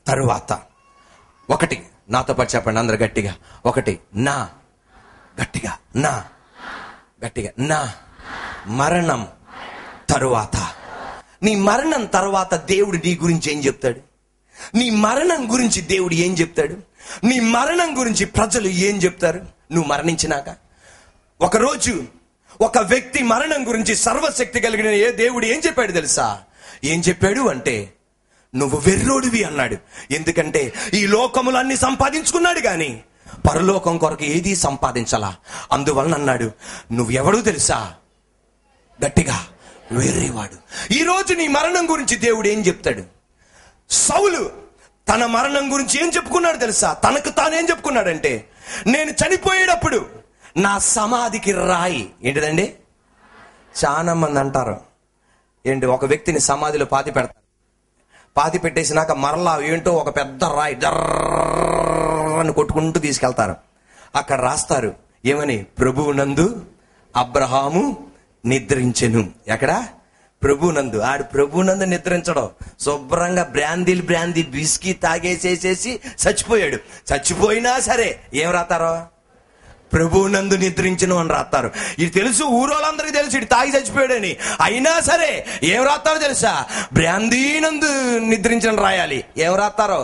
తరువాత ఒకటి నాతో పాటు చెప్పండి అందరు గట్టిగా ఒకటి నా గట్టిగా నా గట్టిగా నా మరణం తరువాత నీ మరణం తర్వాత దేవుడు నీ గురించి ఏం చెప్తాడు నీ మరణం గురించి దేవుడు ఏం చెప్తాడు నీ మరణం గురించి ప్రజలు ఏం చెప్తారు నువ్వు మరణించినాక ఒకరోజు ఒక వ్యక్తి మరణం గురించి సర్వశక్తి కలిగిన ఏ దేవుడు ఏం చెప్పాడు తెలుసా ఏం చెప్పాడు అంటే నువ్వు వెర్రోడివి అన్నాడు ఎందుకంటే ఈ లోకములన్నీ సంపాదించుకున్నాడు గాని పరలోకం కొరకు ఏదీ సంపాదించాలా అందువలన అన్నాడు నువ్వెవడూ తెలుసా గట్టిగా వేరేవాడు ఈ రోజు నీ మరణం గురించి దేవుడు ఏం చెప్తాడు సౌలు తన మరణం గురించి ఏం చెప్పుకున్నాడు తెలుసా తనకు తానేం చెప్పుకున్నాడంటే నేను చనిపోయేటప్పుడు నా సమాధికి రాయి ఏంటిదండి చాలా మంది అంటారు ఏంటి ఒక వ్యక్తిని సమాధిలో పాతి పెడతారు పాతి పెట్టేసినాక మరలా ఏంటో ఒక పెద్ద రాయి అని కొట్టుకుంటూ తీసుకెళ్తారు అక్కడ రాస్తారు ఏమని ప్రభువు నందు అబ్రహాము నిద్రించెను ఎక్కడ ప్రభునందు ఆడు ప్రభునందు నిద్రించడం శుభ్రంగా బ్రాందీలు బ్రాందీ బిస్కీ తాగేసేసేసి చచ్చిపోయాడు చచ్చిపోయినా సరే ఏం రాతారో ప్రభువునందు నిద్రించను అని రాస్తారు ఇది తెలుసు ఊరోళ్ళందరికీ తెలుసు ఇటు తాగి చచ్చిపోయాడని అయినా సరే ఏం రాస్తారో తెలుసా బ్రాందీనందు నిద్రించని రాయాలి ఏం రాస్తారో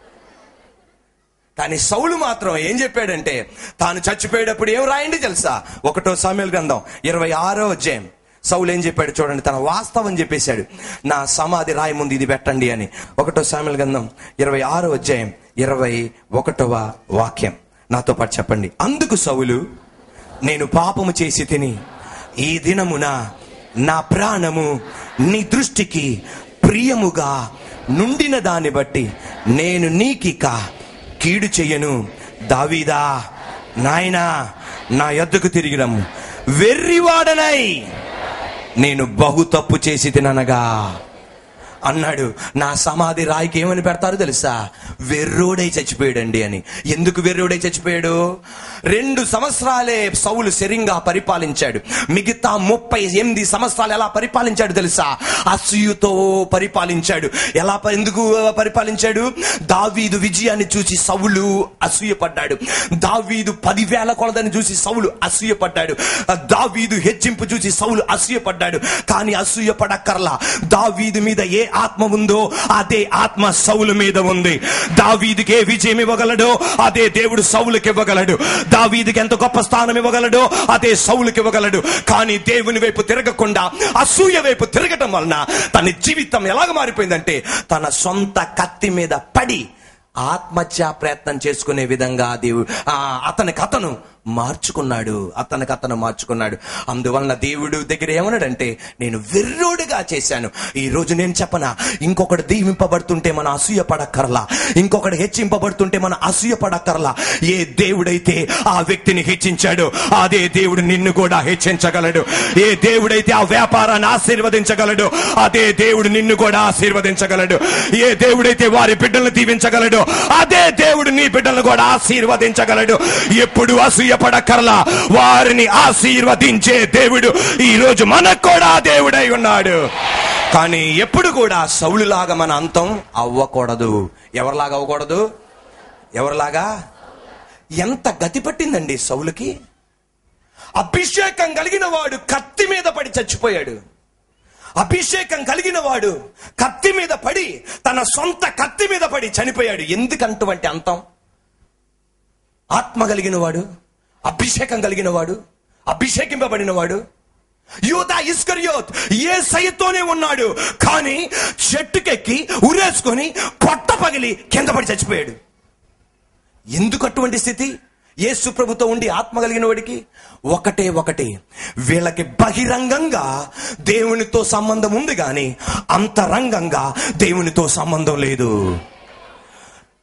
కానీ సౌలు మాత్రం ఏం చెప్పాడంటే తాను చచ్చిపోయేటప్పుడు ఏం రాయండి తెలుసా ఒకటో సామ్యుల గ్రంథం ఇరవై ఆరో అధ్యాయం సౌలు ఏం చెప్పాడు చూడండి తన వాస్తవం చెప్పేశాడు నా సమాధి రాయి ముందు ఇది పెట్టండి అని ఒకటో సామ్యుల గ్రంథం ఇరవై ఆరో అధ్యాయం ఇరవై ఒకటవ వాక్యం నాతో పాటు చెప్పండి అందుకు సౌలు నేను పాపము చేసి తిని ఈ దినమున నా ప్రాణము నీ దృష్టికి ప్రియముగా నుండిన దాన్ని బట్టి నేను నీకిక కీడు చెయ్యను దావీదా నాయనా నా యొద్దకు తిరిగి రమ్ము వెర్రివాడనై నేను బహు తప్పు చేసి తిననగా అన్నాడు నా సమాధి రాయికి ఏమని పెడతారు తెలుసా వెర్రోడై చచ్చిపోయాడండి అని ఎందుకు వెర్రోడై చచ్చిపోయాడు రెండు సంవత్సరాలే సౌలు శరింగా పరిపాలించాడు మిగతా ముప్పై ఎనిమిది సంవత్సరాలు ఎలా పరిపాలించాడు తెలుసా అసూయతో పరిపాలించాడు ఎలా ప- ఎందుకు పరిపాలించాడు దావీదు విజయాన్ని చూసి సౌలు అసూయపడ్డాడు దావీదు పదివేల కొలదని చూసి సౌలు అసూయపడ్డాడు దావీదు హెచ్చింపు చూసి సౌలు అసూయపడ్డాడు కానీ అసూయపడక్కర్లా దావీదు మీద ఏ ఆత్మ ఉందో అదే ఆత్మ సౌలు మీద ఉంది దావీదుకి ఏ విజయం ఇవ్వగలడో అదే దేవుడు సౌలుకి ఇవ్వగలడు దావీదుకి ఎంత గొప్ప స్థానం ఇవ్వగలడో అదే సౌలుకి ఇవ్వగలడు కానీ దేవుని వైపు తిరగకుండా అసూయ వైపు తిరగటం వలన తన జీవితం ఎలాగ మారిపోయిందంటే తన సొంత కత్తి మీద పడి ఆత్మహత్య ప్రయత్నం చేసుకునే విధంగా దేవుడు ఆ, అతనికి అతను మార్చుకున్నాడు అతనికి అతను మార్చుకున్నాడు అందువలన దేవుడు దగ్గర ఏమన్నాడంటే నేను వెర్రోడుగా చేశాను ఈ రోజు నేను చెప్పనా ఇంకొకటి దీవింపబడుతుంటే మన అసూయ పడక్కర్లా ఇంకొకటి హెచ్చింపబడుతుంటే మన అసూయ పడక్కర్లా ఏ దేవుడైతే ఆ వ్యక్తిని హెచ్చించాడో అదే దేవుడు నిన్ను కూడా హెచ్చించగలడు ఏ దేవుడైతే ఆ వ్యాపారాన్ని ఆశీర్వదించగలడు అదే దేవుడు నిన్ను కూడా ఆశీర్వదించగలడు ఏ దేవుడైతే వారి బిడ్డలను దీవించగలడు అదే దేవుడు నీ బిడ్డలను కూడా ఆశీర్వదించగలడు ఎప్పుడు అసూయపడకర్లా వారిని ఆశీర్వదించే దేవుడు ఈ రోజు మనకు కూడా దేవుడై ఉన్నాడు కానీ ఎప్పుడు కూడా సౌలులాగా మన అంతం అవ్వకూడదు ఎవరిలాగా అవ్వకూడదు ఎవరిలాగా ఎంత గతి పట్టిందండి సౌలుకి అభిషేకం కలిగిన వాడు కత్తి మీద పడి చచ్చిపోయాడు అభిషేకం కలిగిన వాడు కత్తి మీద పడి తన సొంత కత్తి మీద పడి చనిపోయాడు ఎందుకంటువంటి అంతం ఆత్మ కలిగిన వాడు అభిషేకం కలిగిన వాడు అభిషేకింపబడిన వాడు యూదా ఇస్కరియోత్ ఏ సైతోనే ఉన్నాడు కానీ చెట్టుకెక్కి ఉరేసుకొని పొట్ట పగిలి కింద పడి చచ్చిపోయాడు ఎందుకు అటువంటి స్థితి యేసు ప్రభుతో ఉండి ఆత్మ కలిగిన వాడికి ఒకటే ఒకటి వీళ్ళకి బహిరంగంగా దేవునితో సంబంధం ఉంది కానీ అంతరంగంగా దేవునితో సంబంధం లేదు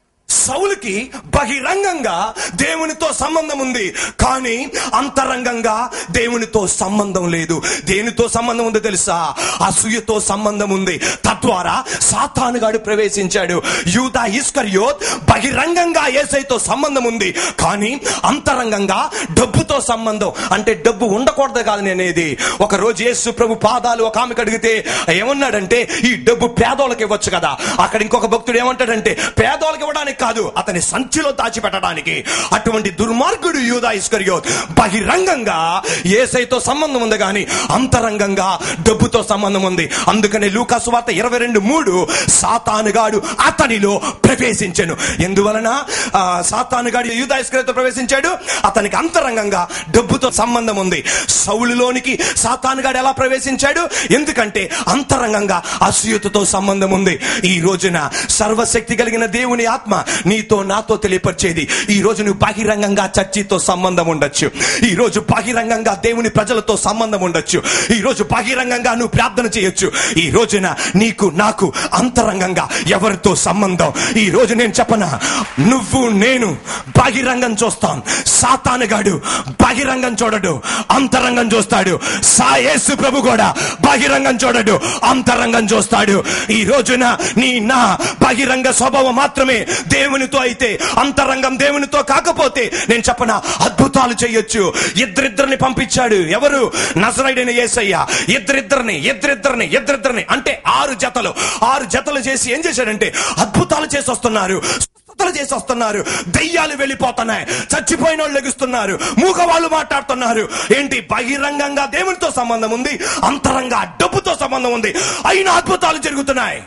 సౌలుకి బహిరంగంగా దేవునితో సంబంధం ఉంది కానీ అంతరంగంగా దేవునితో సంబంధం లేదు దేనితో సంబంధం ఉందో తెలుసా అసూయతో సంబంధం ఉంది తద్వారా సాతానుగాడు ప్రవేశించాడు యూదా ఇస్కర్యోత్ బహిరంగంగా ఏసైతో సంబంధం ఉంది కానీ అంతరంగంగా డబ్బుతో సంబంధం అంటే డబ్బు ఉండకూడదు కాదు నేనేది ఒక రోజు యేసు ప్రభు పాదాలు ఒక ఆమెకు అడిగితే ఏమన్నాడంటే ఈ డబ్బు పేదోళ్ళకి ఇవ్వచ్చు కదా అక్కడ ఇంకొక భక్తుడు ఏమంటాడంటే పేదోళ్ళకి ఇవ్వడానికి కాదు అతని సంచిలో దాచిపెట్టడానికి అటువంటి దుర్మార్గుడు యూదా ఇస్కర్యోత్ బహిరంగంగా ఏసైతో సంబంధం ఉంది కానీ అంతరంగంగా డబ్బుతో సంబంధం ఉంది అందుకనే లూకాసు వార్త ఇరవై రెండు మూడు సాతానుగాడు అతనిలో ప్రవేశించెను ఎందువలన ఆ, సాతానుగాడు యూదా ఇస్కర్యోత్ ప్రవేశించాడు అతనికి అంతరంగంగా డబ్బుతో సంబంధం ఉంది సౌలులోనికి సాతానుగాడు ఎలా ప్రవేశించాడు ఎందుకంటే అంతరంగంగా అసూయతతో సంబంధం ఉంది ఈ రోజున సర్వశక్తి కలిగిన దేవుని ఆత్మ నీతో నాతో తెలియపరిచేది ఈ రోజు నువ్వు బహిరంగంగా చర్చితో సంబంధం ఉండొచ్చు ఈ రోజు బహిరంగంగా దేవుని ప్రజలతో సంబంధం ఉండొచ్చు ఈ రోజు బహిరంగంగా నువ్వు ప్రార్థన చేయొచ్చు ఈ రోజున నీకు నాకు అంతరంగంగా ఎవరితో సంబంధం ఈ రోజు నేను చెప్పనా నువ్వు నేను బహిరంగం చూస్తాం సాతానుగాడు బహిరంగం చూడడు అంతరంగం చూస్తాడు సాయేసు ప్రభు కూడా బహిరంగం చూడడు అంతరంగం చూస్తాడు ఈ రోజున నీ నా బహిరంగ స్వభావం మాత్రమే దేవునితో అయితే అంతరంగం దేవునితో కాకపోతే నేను చెప్పనా అద్భుతాలు చేయొచ్చు ఇద్దరిద్దరిని పంపించాడు ఎవరు నజరైడైన యేసయ్య ఇద్దరిద్దరిని ఇద్దరిద్దరిని ఇద్దరిద్దరిని అంటే ఆరు జతలు ఆరు జతలు చేసి ఏం చేశాడంటే అద్భుతాలు చేసి వస్తున్నారు స్వస్థతలు చేసి వస్తున్నారు దెయ్యాలు వెళ్ళిపోతున్నాయి చచ్చిపోయిన వాళ్ళు లెగుస్తున్నారు మూగ వాళ్ళు మాట్లాడుతున్నారు ఏంటి బహిరంగంగా దేవునితో సంబంధం ఉంది అంతరంగా డబ్బుతో సంబంధం ఉంది అయినా అద్భుతాలు జరుగుతున్నాయి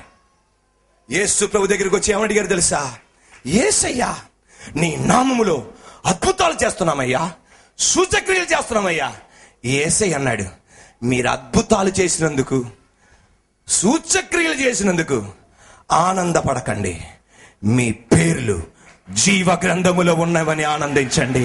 యేసు ప్రభు దగ్గరికి వచ్చి ఏమని అడిగారు తెలుసా ఏసయ్యా నీ నామములో అద్భుతాలు చేస్తున్నామయ్యా సూచక్రియలు చేస్తున్నామయ్యా ఏసై అన్నాడు మీరు అద్భుతాలు చేసినందుకు సూచక్రియలు చేసినందుకు ఆనందపడకండి మీ పేర్లు జీవ గ్రంథములో ఉన్నవని ఆనందించండి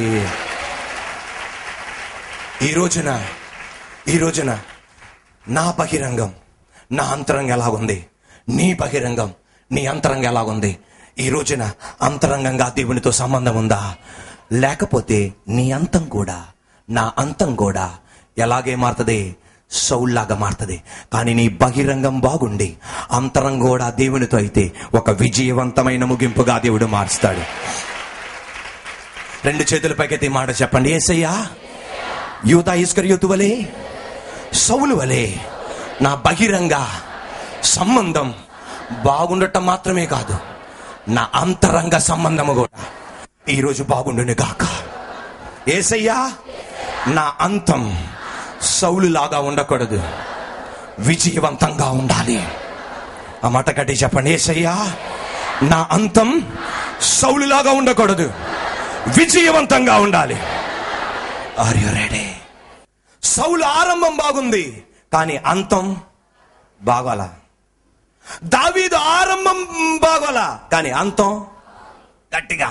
ఈ రోజున ఈ రోజున నా బహిరంగం నా అంతరంగం ఎలా ఉంది నీ బహిరంగం నీ అంతరంగం ఎలా ఉంది ఈ రోజున అంతరంగంగా దేవునితో సంబంధం ఉందా లేకపోతే నీ అంతం కూడా నా అంతం కూడా ఎలాగే మారుతుంది సౌల్లాగా మారుతుంది కానీ నీ బహిరంగం బాగుండి అంతరం కూడా దేవునితో అయితే ఒక విజయవంతమైన ముగింపుగా దేవుడు మారుస్తాడు రెండు చేతుల పైకెత్తి ఈ మాట చెప్పండి ఏసయ్యా యూదా ఇస్కరియోతు వలె సౌలు వలె నా బహిరంగ సంబంధం బాగుండటం మాత్రమే కాదు నా అంతరంగ సంబంధము కూడా ఈరోజు బాగుండును గాక ఏసయ్యా నా అంతం సౌలు లాగా ఉండకూడదు విజయవంతంగా ఉండాలి ఆ మాట కట్టి చెప్పండి ఏసయ్యా నా అంతం సౌలులాగా ఉండకూడదు విజయవంతంగా ఉండాలి ఆర్ యు రెడీ సౌలు ఆరంభం బాగుంది కానీ అంతం బాగోలా దావీదు ఆరంభం బాగోలా కానీ అంతం గట్టిగా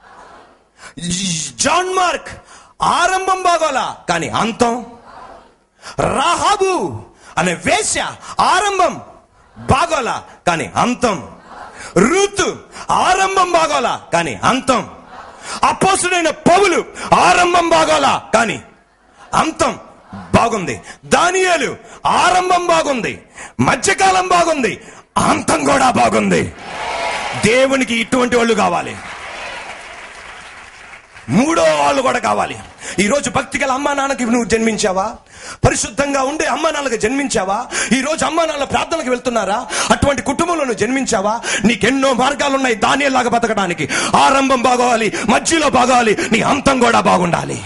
జాన్ మార్క్ ఆరంభం బాగోలా కానీ అంతం రాహాబు అనే వేశ్య ఆరంభం బాగోలా కానీ అంతం రూతు ఆరంభం బాగోలా కానీ అంతం అపోసుడైన పౌలు ఆరంభం బాగోలా కానీ అంతం బాగుంది దానియేలు ఆరంభం బాగుంది మధ్యకాలం బాగుంది అంతం కూడా బాగుంది దేవునికి ఇటువంటి వాళ్ళు కావాలి మూడో వాళ్ళు కూడా కావాలి ఈ రోజు భక్తి గల అమ్మా నాన్నకి నువ్వు జన్మించావా పరిశుద్ధంగా ఉండే అమ్మా నాన్నకి జన్మించావా ఈ రోజు అమ్మా నాన్న ప్రార్థనకు వెళ్తున్నారా అటువంటి కుటుంబంలో నువ్వు జన్మించావా నీకెన్నో మార్గాలు ఉన్నాయి దానిలాగా బతకడానికి ఆరంభం బాగోవాలి మధ్యలో బాగోవాలి నీ అంతం కూడా బాగుండాలి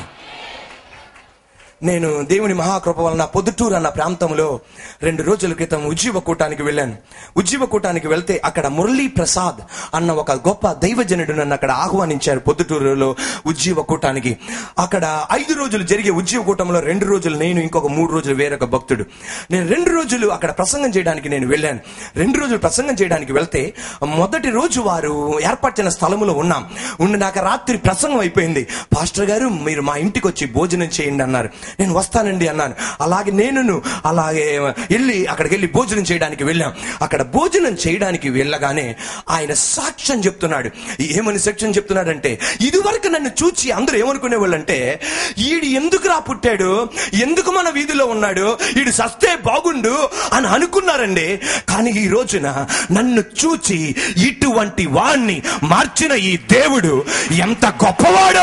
నేను దేవుని మహాకృప వలన పొద్దుటూరు అన్న ప్రాంతంలో రెండు రోజుల క్రితం ఉజ్జీవ కూటానికి వెళ్ళాను ఉజ్జీవ కూటానికి వెళ్తే అక్కడ మురళీ ప్రసాద్ అన్న ఒక గొప్ప దైవజనుడు నన్ను అక్కడ ఆహ్వానించారు పొద్దుటూరులో ఉజ్జీవ కూటానికి అక్కడ ఐదు రోజులు జరిగే ఉజ్జీవ కూటంలో రెండు రోజులు నేను ఇంకొక మూడు రోజులు వేరొక భక్తుడు నేను రెండు రోజులు అక్కడ ప్రసంగం చేయడానికి నేను వెళ్ళాను రెండు రోజులు ప్రసంగం చేయడానికి వెళ్తే మొదటి రోజు వారు ఏర్పరిచిన స్థలములో ఉన్నాం ఉండి నాకు రాత్రి ప్రసంగం అయిపోయింది పాస్టర్ గారు మీరు మా ఇంటికి వచ్చి భోజనం చేయండి అన్నారు నేను వస్తానండి అన్నాను అలాగే నేను అలాగే వెళ్ళి అక్కడికి వెళ్ళి భోజనం చేయడానికి వెళ్ళాం అక్కడ భోజనం చేయడానికి వెళ్ళగానే ఆయన సాక్ష్యం చెప్తున్నాడు ఏమని సాక్ష్యం చెప్తున్నాడంటే ఇదివరకు నన్ను చూచి అందరూ ఏమనుకునే వాళ్ళంటే ఈడు ఎందుకు రా పుట్టాడు ఎందుకు మన వీధిలో ఉన్నాడు ఈడు సస్తే బాగుండు అని అనుకున్నారండి కానీ ఈ రోజున నన్ను చూచి ఇటువంటి వాణ్ణి మార్చిన ఈ దేవుడు ఎంత గొప్పవాడో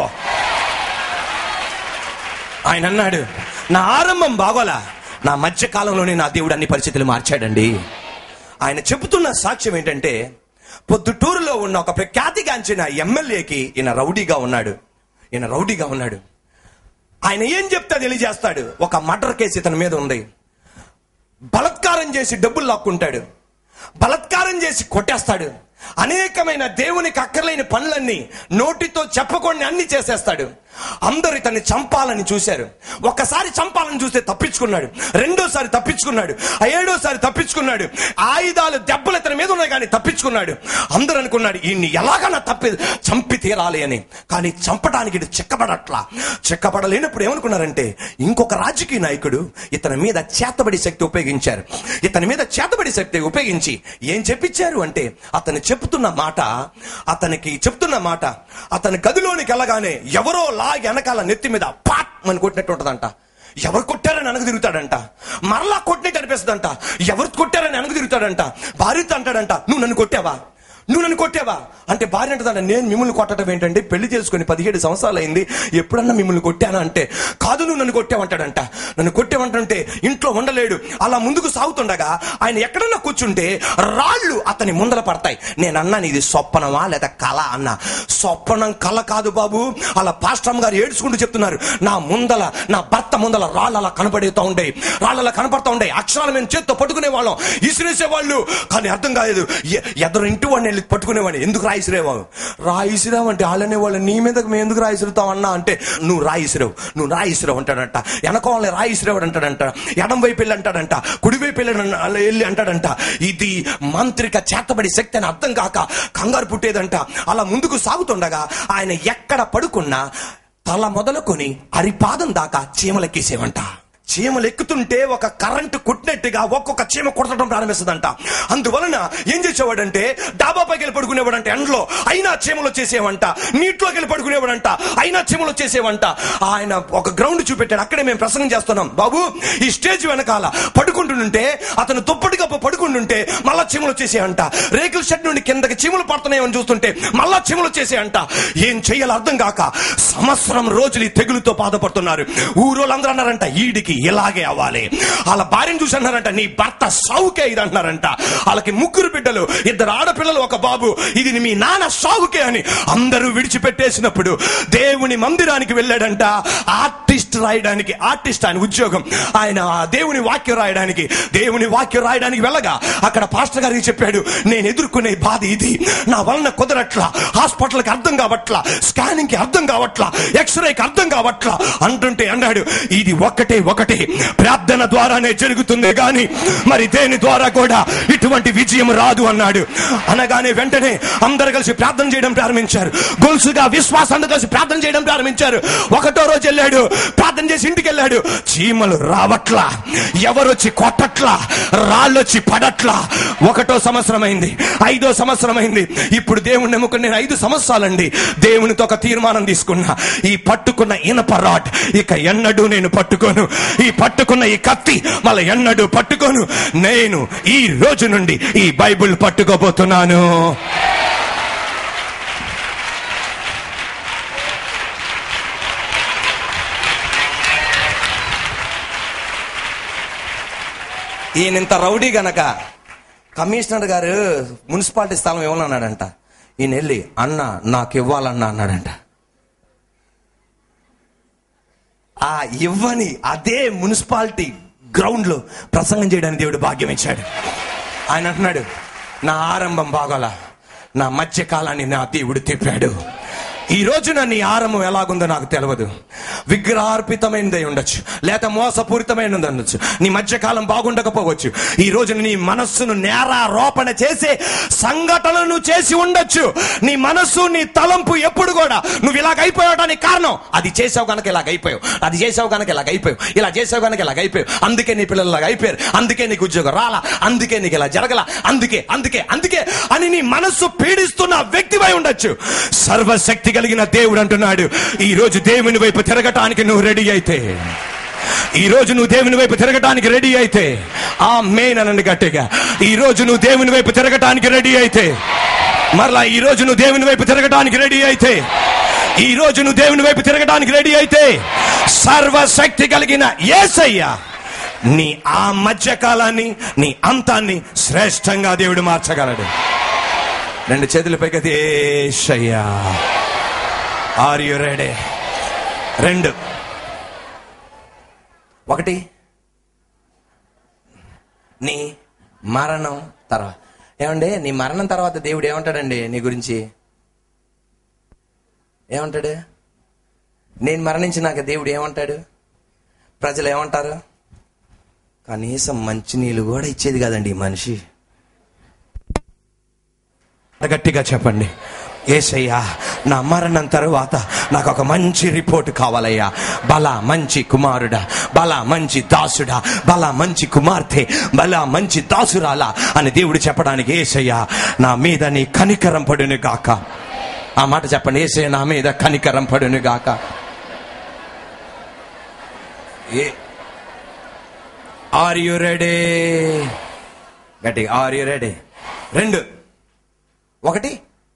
ఆయన అన్నాడు నా ఆరంభం బాగోలా నా మధ్య కాలంలోనే నా దేవుడు అన్ని పరిస్థితులు మార్చాడండి ఆయన చెబుతున్న సాక్ష్యం ఏంటంటే పొద్దుటూరులో ఉన్న ఒక ప్రఖ్యాతిగాంచిన ఎమ్మెల్యేకి ఈయన రౌడీగా ఉన్నాడు ఈయన రౌడీగా ఉన్నాడు ఆయన ఏం చెప్తా తెలియజేస్తాడు ఒక మర్డర్ కేసు ఇతని మీద ఉంది బలత్కారం చేసి డబ్బులు లాక్కుంటాడు బలత్కారం చేసి కొట్టేస్తాడు అనేకమైన దేవునికి అక్కర్లేని పనులన్నీ నోటితో చెప్పకుండా అన్ని చేసేస్తాడు అందరూ ఇతన్ని చంపాలని చూశారు ఒక్కసారి చంపాలని చూస్తే తప్పించుకున్నాడు రెండోసారి తప్పించుకున్నాడు ఆ ఏడోసారి తప్పించుకున్నాడు ఆయుధాలు దెబ్బలు ఇతని మీద ఉన్నాయి కానీ తప్పించుకున్నాడు అందరూ అనుకున్నాడు ఈయన్ని ఎలాగన్నా తప్పి చంపి తీరాలి అని కానీ చంపడానికి ఇది చిక్కబడట్లా చిక్కబడలేనప్పుడు ఏమనుకున్నారంటే ఇంకొక రాజకీయ నాయకుడు ఇతని మీద చేతబడి శక్తి ఉపయోగించారు ఇతని మీద చేతబడి శక్తి ఉపయోగించి ఏం చెప్పించారు అంటే అతను చెప్తున్న మాట అతనికి చెప్తున్న మాట అతని గదిలోనికి వెళ్ళగానే ఎవరో లాగి వెనకాల నెత్తి మీద పాట్ అని కొట్టినట్టు ఉంటదంట ఎవరు కొట్టారని వెనక తిరుగుతాడంట మరలా కొట్టినట్టు అనిపిస్తుందంట ఎవరు కొట్టారని వెనక తిరుగుతాడంట భార్యతో అంటాడంట నువ్వు నన్ను కొట్టావా నువ్వు నన్ను కొట్టావా అంటే భార్య అంటుందంట నేను మిమ్మల్ని కొట్టడం ఏంటంటే పెళ్లి చేసుకుని పదిహేడు సంవత్సరాలు అయింది ఎప్పుడన్నా మిమ్మల్ని కొట్టానా అంటే కాదు నువ్వు నన్ను కొట్టావంటాడంట నన్ను కొట్టావంటుంటే ఇంట్లో ఉండలేడు అలా ముందుకు సాగుతుండగా ఆయన ఎక్కడన్నా కూర్చుంటే రాళ్ళు అతని ముందల పడతాయి నేను అన్నాను ఇది స్వప్నమా లేదా కళ అన్న స్వప్నం కళ కాదు బాబు అలా పాస్టమ్ గారు ఏడ్చుకుంటూ చెప్తున్నారు నా ముందల నా భర్త ముందల రాళ్ళు అలా కనపడుతూ ఉండే రాళ్ళు అలా కనపడతా ఉండే అక్షరాలు మేము చేత్తో పట్టుకునే వాళ్ళం ఇసిరేసే వాళ్ళు కానీ అర్థం కాలేదు ఎ- ఎదరు ఇంటి వాడిని వెళ్ళి పట్టుకునేవాడిని ఎందుకు రాయిసిరేవావు రాయిసిరావు అంటే వాళ్ళనే వాళ్ళు నీ మీదకి మేము ఎందుకు రాయిసిరుతావు అన్నా అంటే నువ్వు రాయిసిరావు నువ్వు రాయిసిరావు అంటాడంట వెనక వాళ్ళని రాయిసిరావు అంటాడంట ఎడం వైపు వెళ్ళి అంటాడంట కుడి వైపు వెళ్ళి అన్న- అలా వెళ్ళి అంటాడంట ఇది మాంత్రిక చేతబడి శక్తి అని అర్థం కాక కంగారు పుట్టేదంట అలా ముందుకు సాగుతుండగా ఆయన ఎక్కడ పడుకున్నా తల మొదలుకొని అరిపాదం దాకా చీమలెక్కేసేవంట చీమలు ఎక్కుతుంటే ఒక కరెంటు కుట్టినట్టుగా ఒక్కొక్క చీమ కుట్టడం ప్రారంభిస్తుందంట అందువలన ఏం చేసేవాడంటే డాబాపైకి వెళ్ళి పడుకునేవాడంట ఎండలో అయినా చీమలు వచ్చేసేవంట నీటిలోకి వెళ్ళి పడుకునేవాడంట అయినా చీమలు వచ్చేసేవంట ఆయన ఒక గ్రౌండ్ చూపెట్టాడు అక్కడే మేము ప్రసంగం చేస్తున్నాం బాబు ఈ స్టేజ్ వెనకాల పడుకుంటుంటే అతను దుప్పటి కప్ప పడుకుంటుంటే మళ్ళా చీమలు వచ్చేసేయంట రేకుల షెడ్ నుండి కిందకి చీమలు పడుతున్నాయని చూస్తుంటే మళ్ళా చీమలు వచ్చేసేయంట ఏం చెయ్యాలో అర్థం కాక సంవత్సరం రోజులు ఈ తెగులుతో బాధపడుతున్నారు ఊరోళ్ళందరూ అన్నారంట ఈడికి ఇలాగే అవ్వాలి వాళ్ళ భార్యను చూసి అన్నారంట నీ భర్త సావుకే ఇది అంటున్నారంట వాళ్ళకి ముగ్గురు బిడ్డలు ఇద్దరు ఆడపిల్లలు ఒక బాబు ఇది మీ నాన్న సావుకే అని అందరూ విడిచిపెట్టేసినప్పుడు దేవుని మందిరానికి వెళ్ళాడంట ఆర్టిస్ట్ రాయడానికి ఆర్టిస్ట్ ఆయన ఉద్యోగం ఆయన ఆ దేవుని వాక్యం రాయడానికి దేవుని వాక్యం రాయడానికి వెళ్ళగా అక్కడ పాస్టర్ గారికి చెప్పాడు నేను ఎదుర్కొనే బాధ ఇది నా వలన కుదరట్లా హాస్పిటల్కి అర్థం కావట్లా స్కానింగ్ కి అర్థం కావట్లా ఎక్స్రేకి అర్థం కావట్లా అంటుంటే అన్నాడు ఇది ఒక్కటే ఒకటి ప్రార్థన ద్వారానే జరుగుతుంది గాని మరి దేని ద్వారా కూడా ఇటువంటి విజయం రాదు అన్నాడు అనగానే వెంటనే అందరు కలిసి ప్రార్థన చేయడం ప్రారంభించారు గొలుసుగా విశ్వాసాన్ని కలిసి ప్రార్థన చేయడం ప్రారంభించారు ఒకటో రోజు వెళ్ళాడు ప్రార్థన చేసి ఇంటికి వెళ్ళాడు చీమలు రావట్లా ఎవరొచ్చి కొట్టట్లా రాళ్ళొచ్చి పడట్లా ఒకటో సంవత్సరం అయింది ఐదో సంవత్సరం అయింది ఇప్పుడు దేవుని నమ్ముకుని నేను ఐదు సంవత్సరాలండి దేవునితో ఒక తీర్మానం తీసుకున్నా ఈ పట్టుకున్న ఇనప రాడ్ ఇక ఎన్నడూ నేను పట్టుకోను ఈ పట్టుకున్న ఈ కత్తి మళ్ళీ ఎన్నడూ పట్టుకోను నేను ఈ రోజు నుండి ఈ బైబిల్ పట్టుకోబోతున్నాను ఈయన ఇంత రౌడీ గనక కమిషనర్ గారు మున్సిపాలిటీ స్థలం ఇవ్వాలన్నాడంట ఈయన వెళ్ళి అన్న నాకు ఇవ్వాలన్నా అన్నాడంట ఆ ఇవ్వని అదే మున్సిపాలిటీ గ్రౌండ్ లో ప్రసంగం చేయడానికి దేవుడు భాగ్యం ఇచ్చాడు ఆయన అంటున్నాడు నా ఆరంభం బాగోలా నా మధ్య కాలాన్ని నా దేవుడు తిప్పాడు ఈ రోజున నీ ఆరము ఎలాగుందో నాకు తెలియదు విగ్రహార్పితమైనదై ఉండొచ్చు లేక మోసపూరితమైనది ఉండొచ్చు నీ మధ్యకాలం బాగుండకపోవచ్చు ఈ రోజున నీ మనస్సును నేరారోపణ చేసే సంఘటనను చేసి ఉండొచ్చు నీ మనస్సు నీ తలంపు ఎప్పుడు కూడా నువ్వు ఇలాగ అయిపోవడానికి కారణం అది చేసావు కనుక ఇలాగ అయిపోయావు అది చేసావు కనుక ఇలాగ అయిపోయావు ఇలా చేసావు కనుక ఇలాగ అయిపోయావు అందుకే నీ పిల్లలు ఇలాగ అయిపోయారు అందుకే నీకు ఉద్యోగం రాలా అందుకే నీకు ఇలా జరగల అందుకే అందుకే అందుకే అని నీ మనస్సు పీడిస్తున్న వ్యక్తివై ఉండొచ్చు సర్వశక్తి కలిగిన దేవుడు అంటున్నాడు ఈ రోజు దేవుని వైపు తిరగటానికి నువ్వు రెడీ అయితే ఈ రోజు నువ్వు దేవుని వైపు తిరగటానికి రెడీ అయితే ఆ మెయిన్ అనండి గట్టిగా ఈ రోజు నువ్వు దేవుని వైపు తిరగటానికి రెడీ అయితే మరలా ఈ రోజు నువ్వు దేవుని వైపు తిరగటానికి రెడీ అయితే ఈ రోజు నువ్వు దేవుని వైపు తిరగటానికి రెడీ అయితే సర్వశక్తి కలిగిన ఏసయ్య నీ ఆ మధ్యకాలాన్ని నీ అంతాన్ని శ్రేష్టంగా దేవుడు మార్చగలడు రెండు చేతుల పైకి ఏసయ్యా ఆర్ యు రెడీ రెండు ఒకటి నీ మరణం తర్వాత ఏమండి నీ మరణం తర్వాత దేవుడు ఏమంటాడండి నీ గురించి ఏమంటాడు నేను మరణించినాక దేవుడు ఏమంటాడు ప్రజలు ఏమంటారు కనీసం మంచినీళ్ళు కూడా ఇచ్చేది కాదండి ఈ మనిషి గట్టిగా చెప్పండి ఏసయ్యా నా మరణం తరువాత నాకు ఒక మంచి రిపోర్ట్ కావాలయ్యా బల మంచి కుమారుడా బల మంచి దాసుడా బల మంచి కుమార్తె బల మంచి దాసురాలా అని దేవుడు చెప్పడానికి ఏసయ్యా నా మీద నీ కనికరం పడును గాక ఆ మాట చెప్పండి ఏసయ్య నా మీద కనికరం పడును గాక ఏ ఆర్ యు రెడీ గట్టిగా ఆర్ యు రెడీ రెండు ఒకటి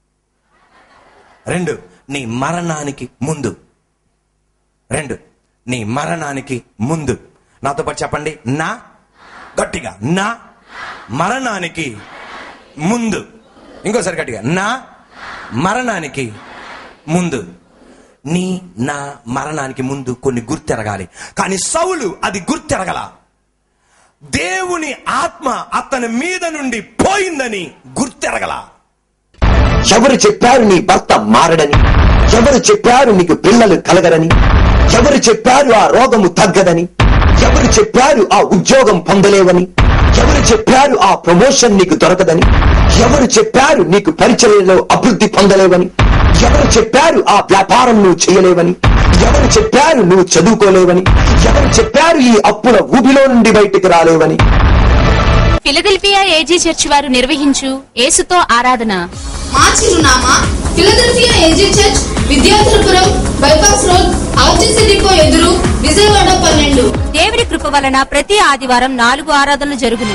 రెండు నీ మరణానికి ముందు రెండు నీ మరణానికి ముందు నాతో పాటు చెప్పండి నా గట్టిగా నా మరణానికి ముందు ఇంకోసారి గట్టిగా నా మరణానికి ముందు నీ నా మరణానికి ముందు కొన్ని గుర్తెరగాలి కానీ సౌలు అది గుర్తెరగల దేవుని ఆత్మ అతని మీద నుండి పోయిందని గుర్తెరగల ఎవరు చెప్పారు నీ భర్త మారడని ఎవరు చెప్పారు నీకు పిల్లలు కలగరని ఎవరు చెప్పారు ఆ రోగము తగ్గదని ఎవరు చెప్పారు ఆ ఉద్యోగం పొందలేవని ఎవరు చెప్పారు ఆ ప్రమోషన్ నీకు దొరకదని ఎవరు చెప్పారు నీకు పరిచయంలో అభివృద్ధి పొందలేవని ఎవరు చెప్పారు ఆ వ్యాపారం నువ్వు చేయలేవని ఎవరు చెప్పారు నువ్వు చదువుకోలేవని ఎవరు చెప్పారు ఈ అప్పుల ఊబిలో నుండి బయటికి రాలేవని ఫిలదెల్ఫియా ఏజీ చర్చ్ వారు నిర్వహించు యేసుతో ఆరాధన మా చిరునామా ఫిలదెల్ఫియా ఏజీ చర్చ్ విద్యార్థులపురం బైపాస్ రోడ్ ఆర్టీసీ డిపో ఎదురు విజయవాడ పన్నెండు దేవుని కృప వలన ప్రతి ఆదివారం నాలుగు ఆరాధనలు జరుగును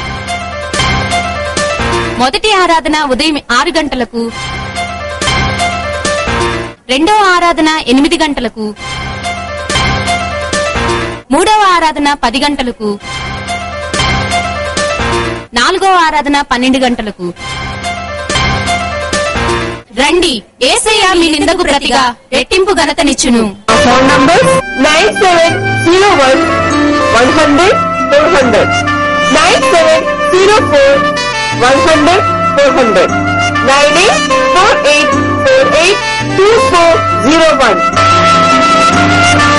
మొదటి ఆరాధన ఉదయం ఆరు గంటలకు రెండవ ఆరాధన ఎనిమిది గంటలకు మూడవ ఆరాధన పది గంటలకు నాలుగవ ఆరాధన పన్నెండు గంటలకు రండి ఏసయ్య మీ నిందకు ప్రతిగా రెట్టింపు ఘనతనిచ్చును Our phone numbers 9701 100 400 9704 100 400 984848 2401